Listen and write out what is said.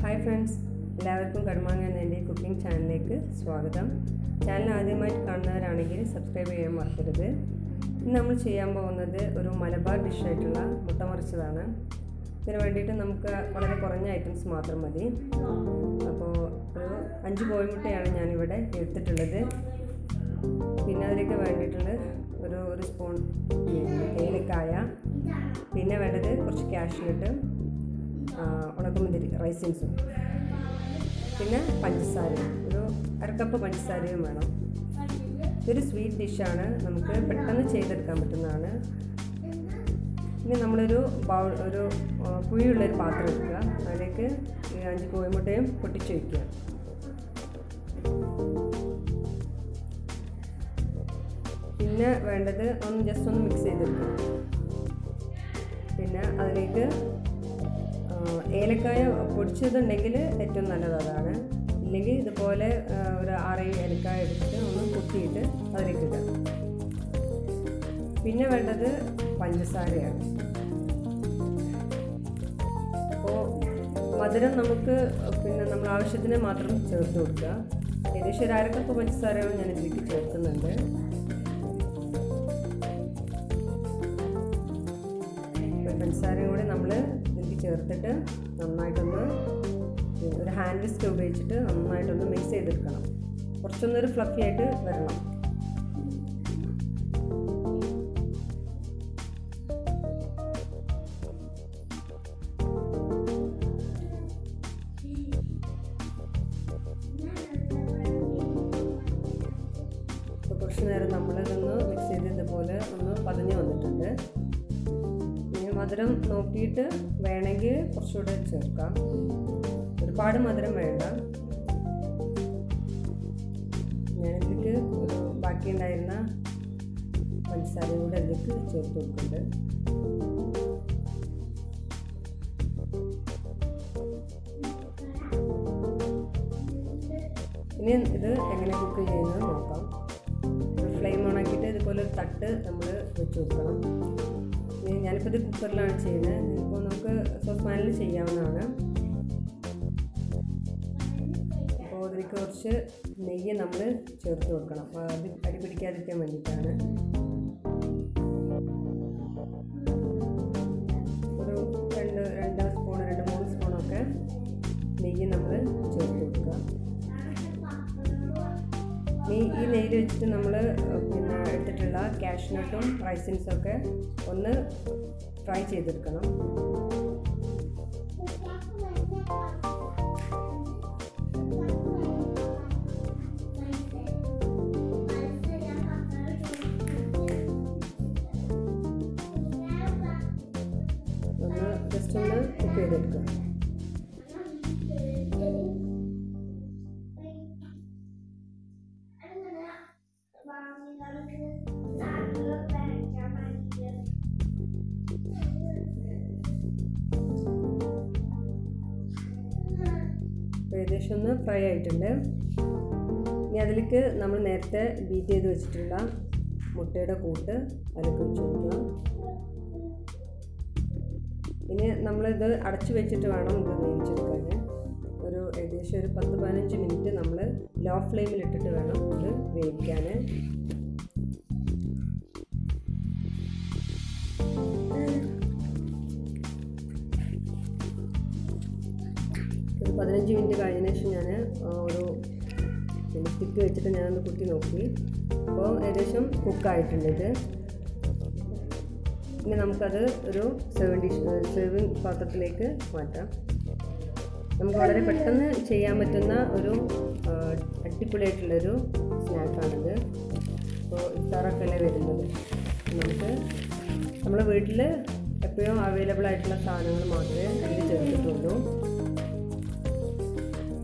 hi friends എല്ലാവർക്കും കടുമാങ്ങ എന്ന എൻ്റെ കുക്കിംഗ് ചാനലിലേക്ക് സ്വാഗതം ചാനൽ ആദ്യമായിട്ട് കാണുന്നവരാണെങ്കിൽ സബ്സ്ക്രൈബ് ചെയ്യാൻ മറക്കരുത് ഇന്ന് നമ്മൾ ചെയ്യാൻ പോകുന്നത് ഒരു മലബാർ ഡിഷായിട്ടുള്ള മുട്ട മറിച്ചതാണ് ഇതിന് വേണ്ടിയിട്ട് നമുക്ക് വളരെ കുറഞ്ഞ ഐറ്റംസ് മാത്രം മതി അപ്പോൾ ഒരു അഞ്ച് കോഴിമുട്ടയാണ് ഞാനിവിടെ എടുത്തിട്ടുള്ളത് പിന്നെ അതിലേക്ക് വേണ്ടിയിട്ടുള്ളത് ഒരു ഒരു സ്പൂൺ ഏലക്കായ പിന്നെ വേണ്ടത് കുറച്ച് കാഷ്നട്ട് ഉണക്കമുന്തിരി റൈസിൻസും പിന്നെ പഞ്ചസാരയും ഒരു അരക്കപ്പ് പഞ്ചസാരയും വേണം ഇതൊരു സ്വീറ്റ് ഡിഷാണ് നമുക്ക് പെട്ടെന്ന് ചെയ്തെടുക്കാൻ പറ്റുന്നതാണ് ഇനി നമ്മളൊരു ബൗൾ ഒരു ആ, കുഴിയുള്ളൊരു പാത്രം എടുക്കുക അതിലേക്ക് ഈ അഞ്ച് കോഴിമുട്ടയും പൊട്ടിച്ച് വയ്ക്കുക പിന്നെ വേണ്ടത് ഒന്ന് ജസ്റ്റ് ഒന്ന് മിക്സ് ചെയ്തെടുക്കുക പിന്നെ അതിലേക്ക് ആ, ഏലക്കായ പൊടിച്ചതുണ്ടെങ്കിൽ ഏറ്റവും നല്ലത് അതാണ് ഇല്ലെങ്കിൽ ഇതുപോലെ ആ, ഒരു ആറേഴ് ഏലക്കായ എടുത്തിട്ട് ഒന്ന് കുത്തിയിട്ട് അതിലേക്ക് ഇടുക പിന്നെ വേണ്ടത് പഞ്ചസാരയാണ് അപ്പോൾ മധുരം നമുക്ക് പിന്നെ നമ്മൾ ആവശ്യത്തിന് മാത്രം ചേർത്ത് കൊടുക്കുക ഏകദേശം ഒരു അരക്കപ്പ് പഞ്ചസാരയാണ് ഞാൻ ഇതിലേക്ക് ചേർക്കുന്നുണ്ട് ഒരു പഞ്ചസാരയും കൂടി നമ്മൾ ഇതിലേക്ക് ചേർത്തിട്ട് നന്നായിട്ടൊന്ന് ഒരു ഹാൻഡ് വിസ്ക് ഉപയോഗിച്ചിട്ട് നന്നായിട്ടൊന്ന് മിക്സ് ചെയ്തെടുക്കണം കുറച്ചൊന്നൊരു ഫ്ലഫി ആയിട്ട് വരണം ഇപ്പോൾ കുറച്ച് നേരം നമ്മളിതൊന്ന് മിക്സ് ചെയ്ത് ഇതുപോലെ ഒന്ന് പതഞ്ഞ് വന്നിട്ടുണ്ട് ഇനി മധുരം നോക്കിയിട്ട് വേണമെങ്കിൽ കുറച്ചുകൂടെ ചേർക്കാം ഒരുപാട് മധുരം വേണ്ട ഞാനിതിലേക്ക് ഒരു ബാക്കിയുണ്ടായിരുന്ന പഞ്ചസാര കൂടെ ഇതിലേക്ക് ചേർത്ത് കൊടുക്കുന്നുണ്ട് ഇനി ഇത് എങ്ങനെ കുക്ക് ചെയ്യുന്നത് നോക്കാം ഫ്ലെയിം ഓൺ ആക്കിയിട്ട് ഇതുപോലെ ഒരു തട്ട് നമ്മൾ വെച്ച് കൊടുക്കണം ഇനി ഞാനിപ്പോൾ ഇത് കുക്കറിലാണ് ചെയ്യുന്നത് ഇപ്പോൾ നമുക്ക് സോസ് പാനിൽ ചെയ്യാവുന്നതാണ് അപ്പോൾ ഇതിലേക്ക് കുറച്ച് നെയ്യ് നമ്മൾ ചേർത്ത് കൊടുക്കണം അപ്പോൾ അത് അടി പിടിക്കാതിരിക്കാൻ വേണ്ടിയിട്ടാണ് ഒരു രണ്ട് രണ്ട് സ്പൂൺ രണ്ട് മൂന്ന് സ്പൂണൊക്കെ നെയ്യ് നമ്മൾ ചേർത്ത് കൊടുക്കുക ഈ ഈ നെയ്യിൽ വെച്ചിട്ട് നമ്മൾ പിന്നെ എടുത്തിട്ടുള്ള കാഷ്നട്ടും റൈസിൻസും ഒക്കെ ഒന്ന് ഫ്രൈ ചെയ്തെടുക്കണം ഒന്ന് ജസ്റ്റ് ഒന്ന് കുക്ക് ചെയ്തെടുക്കുക അപ്പോൾ ഏകദേശം ഒന്ന് ഫ്രൈ ആയിട്ടുണ്ട് ഇനി അതിലേക്ക് നമ്മൾ നേരത്തെ ബീറ്റ് ചെയ്ത് വെച്ചിട്ടുള്ള മുട്ടയുടെ കൂട്ട് അതിലേക്ക് വെച്ച് കൊടുക്കുക ഇനി നമ്മളിത് അടച്ചു വെച്ചിട്ട് വേണം ഇത് വേവിച്ചെടുക്കാൻ ഒരു ഏകദേശം ഒരു പത്ത് പതിനഞ്ച് മിനിറ്റ് നമ്മൾ ലോ ഫ്ലെയിമിൽ ഇട്ടിട്ട് വേണം ഇത് വേവിക്കാൻ ഒരു പതിനഞ്ച് മിനിറ്റ് കഴിഞ്ഞതിന് ശേഷം ഞാൻ ഒരു പിന്നെ സ്റ്റിക്ക് വെച്ചിട്ട് ഞാനൊന്ന് കുത്തി നോക്കി അപ്പോൾ ഏകദേശം കുക്കായിട്ടുണ്ട് ഇത് ഇനി നമുക്കത് ഒരു സെർവ് ഡിഷ് സെർവിങ് പാത്രത്തിലേക്ക് മാറ്റാം നമുക്ക് വളരെ പെട്ടെന്ന് ചെയ്യാൻ പറ്റുന്ന ഒരു ആ, അടിപൊളിയായിട്ടുള്ളൊരു സ്നാക്കാണിത് അപ്പോൾ ഇഫ്താറൊക്കെ അല്ലേ വരുന്നത് നമുക്ക് നമ്മുടെ വീട്ടിൽ എപ്പോഴും അവൈലബിൾ ആയിട്ടുള്ള സാധനങ്ങൾ മാത്രമേ അതിൽ ചേർത്തിട്ടുള്ളൂ